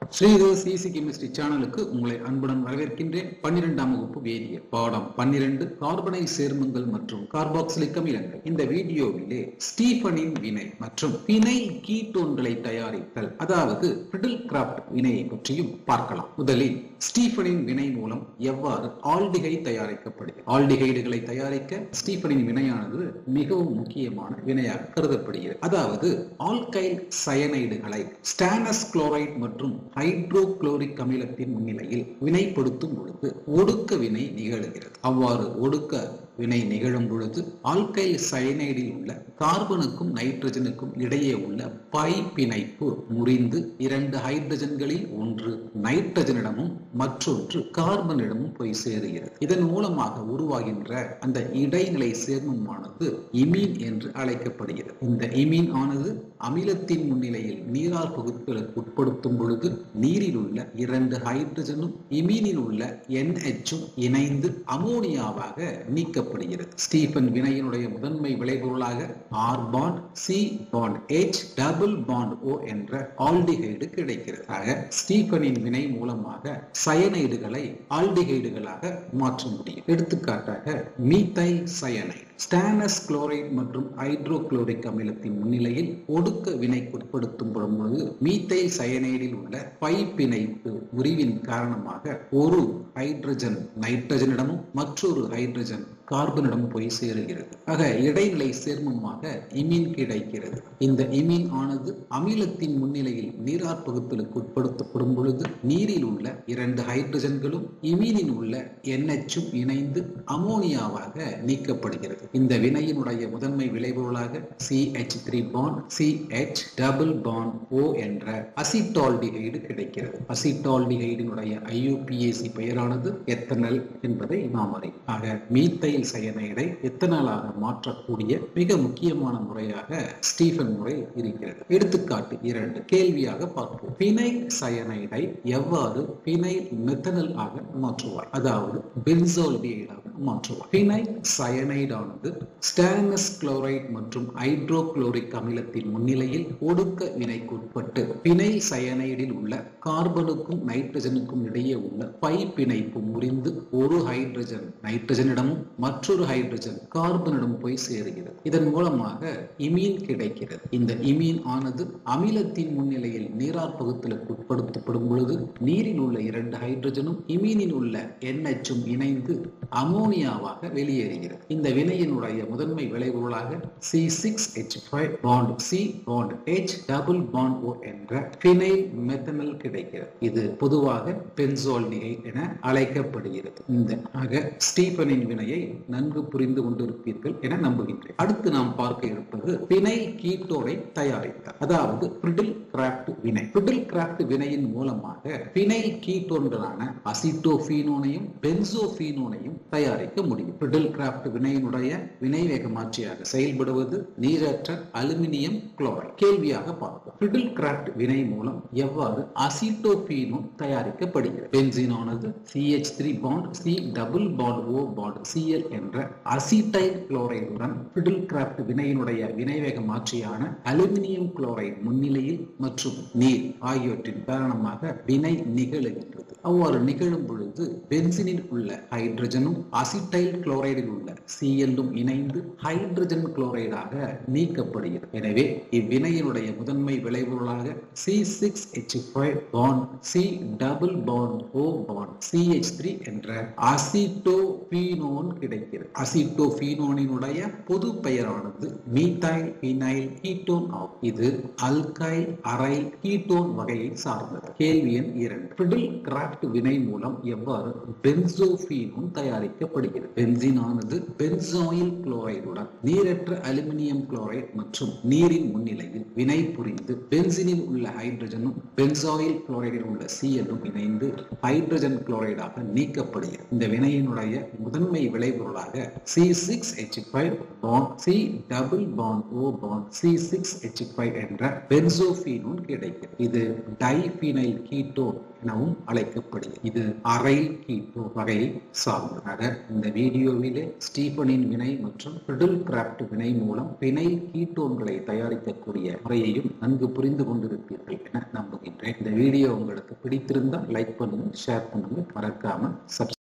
Sridhar CC chemistry சேனலுக்கு உங்களை அன்புடன் வரவேற்கின்றேன் பன்னிரெண்டாம் வகுப்பு வேதியியல் பாடம் பன்னிரண்டு கார்பனை சேர்மங்கள் மற்றும் கார்பாக்சிலிக் அமிலங்கள் இந்த வீடியோவிலே ஸ்டீபனின் வினை மற்றும் வினை கீட்டோன்களை தயாரித்தல் அதாவது பிரிடில் கிராஃப்ட் வினையை பற்றியும் பார்க்கலாம் முதலில் ஸ்டீபனின் வினை மூலம் எவ்வாறு ஆல்டிகை தயாரிக்கப்படுகிறது ஆல்டிகைடுகளை தயாரிக்க ஸ்டீபனின் வினையானது மிகவும் முக்கியமான வினையாக கருதப்படுகிறது அதாவது ஆல்கைல் சயனைடுகளை ஸ்டானஸ் குளோரைட் மற்றும் ஹைட்ரோகுளோரிக் அமிலத்தின் முன்னிலையில் வினைப்படுத்தும் பொழுது ஒடுக்க வினை நிகழுகிறது அவ்வாறு ஒடுக்க வினை நிகழும் பொழுது ஆல்கைல் சயனைடில் உள்ள கார்பனுக்கும் நைட்ரஜனுக்கும் இடையே உள்ள பை பிணைப்பு முறிந்து இரண்டு ஹைட்ரஜன்களில் ஒன்று நைட்ரஜனிடமும் மற்றொன்று கார்பனிடமும் போய் சேருகிறது இதன் மூலமாக உருவாகின்ற அந்த இடைநிலை சேர்மமானது இமீன் என்று அழைக்கப்படுகிறது இந்த இமீன் ஆனது அமிலத்தின் முன்னிலையில் நீரார் பகுதிகளுக்கு உட்படுத்தும் பொழுது நீரில் உள்ள இரண்டு ஹைட்ரஜனும் இமீனில் உள்ள என்ஹெச்சும் இணைந்து அமோனியாவாக நீக்கப்படுகிறது ஸ்டீபன் வினையினுடைய முதன்மை விளைபொருளாக R bond C bond H double bond O என்ற ஆல்டிகைடு கிடைக்கிறது ஆக ஸ்டீபனின் வினை மூலமாக சயனைடுகளை ஆல்டிகைடுகளாக மாற்ற முடியும் எடுத்துக்காட்டாக மீத்தைல் சயனைடு ஸ்டானஸ் குளோரைட் மற்றும் ஹைட்ரோகுளோரிக் அமிலத்தின் முன்னிலையில் ஒடுக்க வினைக்குட்படுத்தும் பொழுது மீத்தைல் சயனைடில் உள்ள பை பிணைப்பு முறிவின் காரணமாக ஒரு ஹைட்ரஜன் நைட்ரஜனிடமும் மற்றொரு ஹைட்ரஜன் கார்பனிடம் போய் சேருகிறது ஆக இடைநிலை சேர்மமாக இமீன் கிடைக்கிறது இந்த இமீன் ஆனது அமிலத்தின் முன்னிலையில் நீரார் பகுத்தலுக்கு உட்படுத்தப்படும் பொழுது நீரில் உள்ள இரண்டு ஹைட்ரஜன்களும் இமீனில் உள்ள என்எச்சும் இணைந்து அமோனியாவாக நீக்கப்படுகிறது இந்த வினையினுடைய முதன்மை விளைபொருளாக C H three bond C H double bond O என்ற அசிட்டால்டிகைடு கிடைக்கிறது அசிட்டால்டிகைடினுடைய ஐயூபிஏசி பெயரானது எத்தனல் என்பதை நாம் அறிவோம் ஆக மீத்தைல் சயனைடை எத்தனாலாக மாற்றக்கூடிய மிக முக்கியமான முறையாக ஸ்டீஃபன் முறை இருக்கிறது எடுத்துக்காட்டு இரண்டு கேள்வியாக பார்ப்போம் பினைல் சயனைடை எவ்வாறு பினைல் மெத்தனல் ஆக மாற்றுவார் அதாவது பென்சோல்டியைடாக மாற்றுவார் பினைல் சயனைடானது ஸ்டானஸ் குளோரைட் மற்றும் ஹைட்ரோகுளோரிக் அமிலத்தின் முன்னிலையில் ஒடுக்க வினைக்குட்பட்டு பினைல் சயனைடில் உள்ள கார்பனுக்கும் நைட்ரஜனுக்கும் இடையே உள்ள பை பிணைப்பு முறிந்து ஒரு ஹைட்ரஜன் நைட்ரஜனிடமும் மற்றொரு ஹைட்ரஜன் கார்பனிடம் போய் சேருகிறது இதன் மூலமாக இமீன் கிடைக்கிறது இந்த இமீன் ஆனது அமிலத்தின் முன்னிலையில் நீரார் பகுத்தலுக்கு உட்படுத்தப்படும் பொழுது நீரில் உள்ள இரண்டு ஹைட்ரஜனும் இமீனில் உள்ள என்எச்சும் இணைந்து அமோனியாவாக வெளியேறுகிறது இந்த வினையினுடைய முதன்மை விளைபொருளாக C six H five bond C bond H double bond O என்ற பினைல் மெத்தனல் கிடைக்கிறது இது பொதுவாக பென்சோல்டிகை என அழைக்கப்படுகிறது இந்த ஆக ஸ்டீபனின் வினையை நன்கு புரிந்து கொண்டிருப்பீர்கள் என நம்புகின்றேன் அடுத்து நாம் பார்க்க இருப்பது பினைல் கீட்டோனை தயாரித்தார் அதாவது பிரிடில் கிராஃப்ட் வினை பிரிடில் கிராஃப்ட் வினையின் மூலமாக பினைல் கீட்டோன்களான அசிட்டோபீனோனையும் பென்சோபீனோனையும் தயாரிக்க முடியும் பிரிடில் கிராஃப்ட் வினையினுடைய வினைவேக மாற்றியாக செயல்படுவது நீரற்ற அலுமினியம் குளோரைட் கேள்வியாக பார்ப்போம் பிரிடில் கிராஃப்ட் வினை மூலம் எவ்வாறு அசிட்டோபீனோன் தயாரிக்கப்படுகிறது பென்சினானது C H three bond C double bond O bond C L என்ற அசிட்டைல் குளோரைடுடன் பிரிடில் கிராஃப்ட் வினையினுடைய வினைவேக மாற்றியான அலுமினியம் குளோரைடு முன்னிலையில் மற்றும் நீர் ஆகியவற்றின் காரணமாக வினை நிகழுகின்றது அவ்வாறு நிகழும் பொழுது பென்சினில் உள்ள ஹைட்ரஜனும் அசிட்டைல் குளோரைடில் உள்ள சிஎல்லும் இணைந்து ஹைட்ரஜன் குளோரைடாக நீக்கப்படுகிறது எனவே இவ்வினையினுடைய முதன்மை விளைபொருளாக C six H five bond C double bond O bond C H three என்ற அசிட்டோபீனோன் கிடைக்கிறது அசிட்டோபீனோனினுடைய பொது பெயரானது மீத்தைல் பினைல் கீட்டோன் ஆகும் இது அல்கைல் அரைல் கீட்டோன் வகையை சார்ந்தது கேள்வி எண் இரண்டு பிரிடில் கிராஃப்ட் வினை மூலம் எவ்வாறு பென்சோபீனோன் தயாரிக்கப்படுகிறது பென்சின் ஆனது பென்சோயில் குளோரைடுடன் நீரற்ற அலுமினியம் குளோரைடு மற்றும் நீரின் முன்னிலையில் வினை புரிந்து பென்சினில் உள்ள ஹைட்ரஜனும் பென்சாயில் குளோரைடில் உள்ள சிஎல்லும் இணைந்து ஹைட்ரஜன் குளோரைடாக நீக்கப்படுகிறது இந்த வினையினுடைய முதன்மை விளைபொருளாக C six H five bond C double bond O bond C six H five என்ற பென்சோபீனோன் கிடைக்கிறது இது டைபீனைல் கீட்டோன் எனவும் அழைக்கப்படுகிறது இது அரைல் கீட்டோ வகையை சார்ந்ததாக இந்த வீடியோவிலே ஸ்டீபனின் வினை மற்றும் பிரிடில் கிராப்ட் வினை மூலம் பினைல் கீட்டோன்களை தயாரிக்கக்கூடிய முறையையும் நன்கு புரிந்து கொண்டிருப்பீர்கள் என நம்புகின்றேன் இந்த வீடியோ உங்களுக்கு பிடித்திருந்தால் லைக் பண்ணுங்க ஷேர் பண்ணுங்க மறக்காம சப்ஸ்கிரைப்